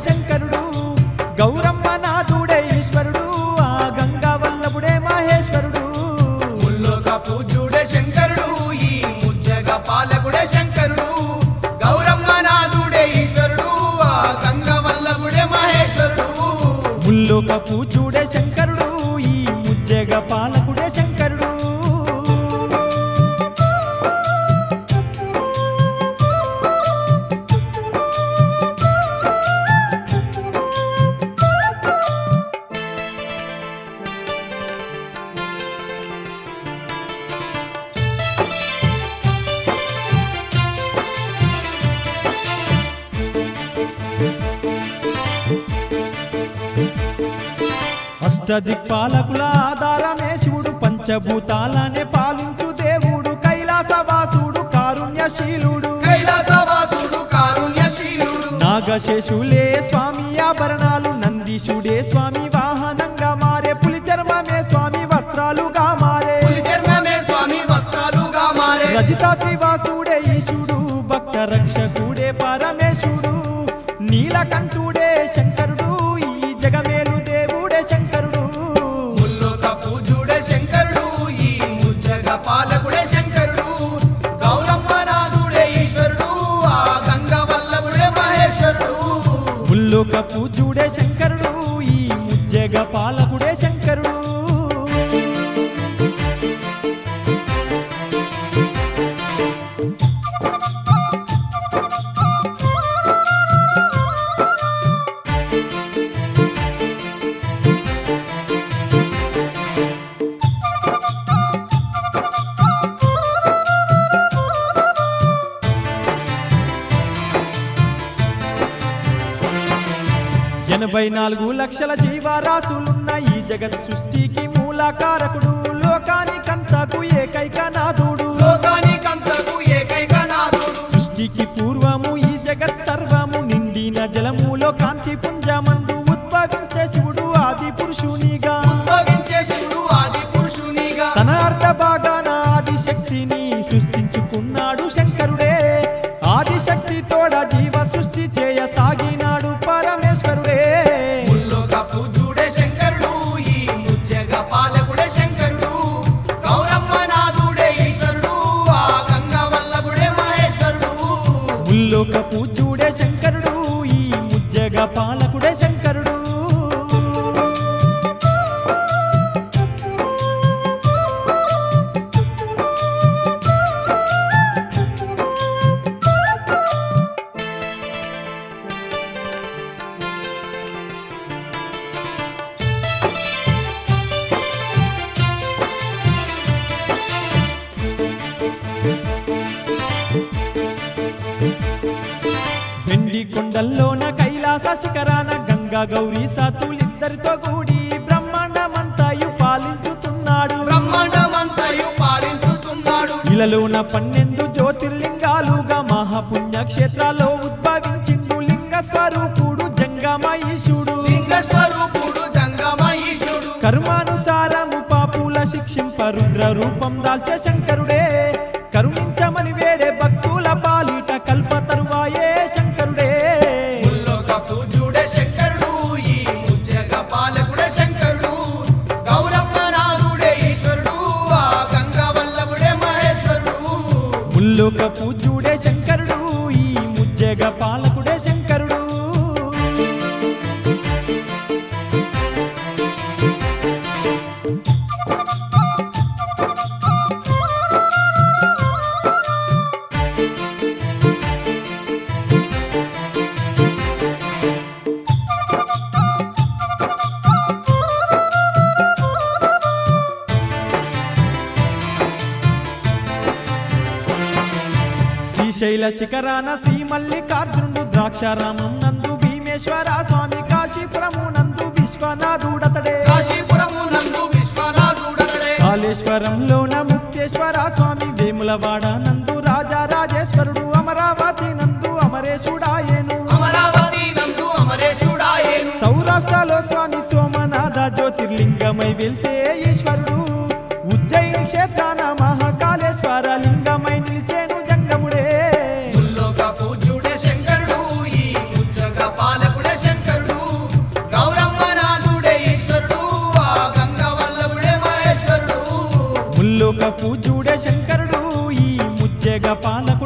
శంకరుడు గౌరమ్మ నాథుడే ఈశ్వరుడు ఆ గంగా వల్లభుడే మహేశ్వరుడు ముల్లోక పూజ్యుడే శంకరుడు ఈ ముజ్జగ పాలకుడే శంకరుడు గౌరమ్మ నాథుడే ఈశ్వరుడు ఆ గంగ వల్లభుడే మహేశ్వరుడు ముల్లోక పూజుడే శంకరుడు ఈ ముజ్జగ పాలకుడే శంకరుడు అష్టదిక్పాలకుల ఆధారమే శివుడు పంచభూతాలనే పాలించు దేవుడు కైలాసవాసుడు కారుణ్యశీలుడు కైలాసవాసుడు కారుణ్యశీలుడు నాగశేషులే స్వామి ఆభరణాలు నందీశుడే స్వామి వాహనంగా మారే పులి చర్మమే స్వామి వస్త్రాలుగా మారే పులి చర్మమే స్వామి వస్త్రాలుగా మారే రజితాత్రివాసుడే ఈశుడు భక్త రక్షకుడే పరమేశుడు నీలకంఠుడే శంకరుడు ఈ జగమేలు దేవుడే శంకరుడు ముల్లోక పూజ్యుడే శంకరుడు ఈ ముజ్జగ పాలకుడే శంకరుడు గౌరమ్మ నాథుడే ఈశ్వరుడు ఆ గంగ వల్లభుడే మహేశ్వరుడు ముల్లోక పూజుడే శంకరుడు ఈ ముజ్జగ పాలకుడే శంకరుడు ఎనభై నాలుగు లక్షల జీవరాశులున్న ఈ జగత్ సృష్టికి మూలకారకుడు లోకానికంతకు ఏకైక నాథుడు లోకానికంతకు ఏకైక నాథుడు సృష్టికి పూర్వము ఈ జగత్ సర్వము నిండిన జలములో కాంతి పుంజమందు ఉద్భవించే శివుడు ఆది పురుషునిగా ఉద్భవించే శివుడు ఆది పురుషునిగా తన అర్ధ భాగాన ఆది శక్తిని సృష్టించుకున్నాడు శంకరుడే ఆది శక్తి తోడ జీవ సృష్టి చేయ సాగినాడు పరమేశ్వరుడే ముల్లోక పూజ్యుడే శంకరుడు ఈ ముజ్జగ పాలకుడే శంకరుడు గౌరమ్మ నాథుడే ఈశ్వరుడు ఆ గంగ వల్లభుడే మహేశ్వరుడు ముల్లోక పూజ్యుడే శంకరుడు ఈ ముజ్జగ పాలకుడే శంకరుడు వెండి కొండల్లోన కైలాస శిఖరాన గంగా గౌరీ సాతులిద్దరితో కూడి బ్రహ్మాండమంతాయు పాలించుతున్నాడు బ్రహ్మాండమంతయు పాలించుతున్నాడు ఇలలోన పన్నెండు జ్యోతిర్లింగాలుగా మహాపుణ్యక్షేత్రాల్లో ఉద్భవించిండు లింగ స్వరూపుడు జంగమయీశుడు లింగ స్వరూపుడు జంగమ ఈశుడు కర్మానుసారము పాపుల శిక్షింప రుద్ర రూపం దాల్చే శంకరుడే కరుణించమని వేడే భక్తుల పాలిట కల్ప తరువాయే శంకరుడే ముల్లోక పూజ్యుడే శంకరుడు ఈ ముజ్జగ పాలకుడే శంకరుడు గౌరమ్మ నాథుడే ఈశ్వరుడు ఆ గంగ వల్లభుడే మహేశ్వరుడు ముల్లోక పూజ్యుడే శంకరుడు ఈ ముజ్జగ పాలకుడే శంకరుడు శ్రీశైల శిఖరాన శ్రీ మల్లికార్జునుడు ద్రాక్షారామం నందు భీమేశ్వర స్వామి కాశీపురము నందు విశ్వనాథుడతడే కాశీపురము నందు విశ్వనాథుడతడే కాళేశ్వరంలోన ముక్తేశ్వర స్వామి వేములవాడ నందు రాజా రాజేశ్వరుడు అమరావతి నందు అమరేశుడాయేను అమరావతి నందు అమరేశుడాయేను సౌరాష్ట్రలో స్వామి సోమనాథ జ్యోతిర్లింగమై వెలిసే ఈశ్వరుడు ఉజ్జయిని క్షేత్రాన మహాకాళేశ్వర లింగమై నిలిచేను జంగముడే ముల్లోక పూజ్యుడే శంకరుడు ఈ ముజ్జగ పాలకుడే శంకరుడు ముజ్జగ పాలకుడే